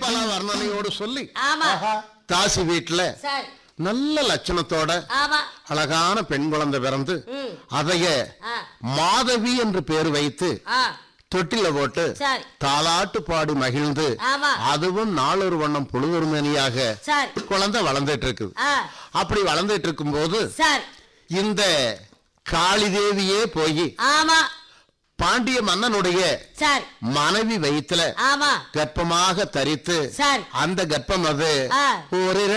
பல வர்ணனையோடு சொல்லி ஆமா தாசி வீட்டுல சரி நல்ல லட்சணத்தோட ஆமா அழகான பெண் குழந்தை பிறந்து ம் அதைய ஆ மாதவி என்று பேர் வைத்து ஆ தொட்டில போட்டு சரி தாலாட்டு பாடி மகிழ்ந்து ஆமா அதுவும் நாளொரு வண்ணம் பொழுதொரு மணியாக சரி குழந்தை வளர்ந்துட்டு இருக்குது ஆ அப்படி வளர்ந்துட்டு இருக்கும்போது சரி இந்த காளி தேவியே போய் ஆமா பாண்டிய மன்னனுடைய சரி மனைவி வயித்துல ஆமா கர்ப்பமாக தரித்து சரி அந்த கர்ப்பம் அது ஆ ஒரு